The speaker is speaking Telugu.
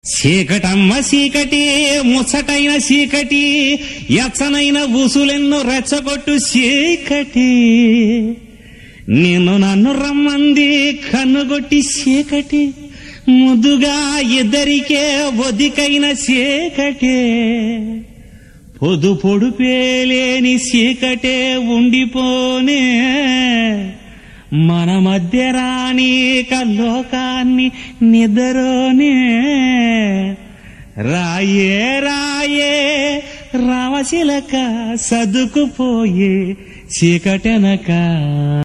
చీకటమ్మ చీకటి ముచ్చటైన చీకటి ఎచ్చనైన ఊసులెన్నో రెచ్చగొట్టు చీకటి నిన్ను నన్ను రమ్మంది కన్నుగొట్టి చీకటి ముద్దుగా ఇద్దరికే ఒదికైన చీకటే పొదు పొడుపేలేని చీకటే ఉండిపోనే మన మధ్య రాని లోకాన్ని నిద్రోనే రాయే రాయే రామశిలక సదుకుపోయే చీకటెనక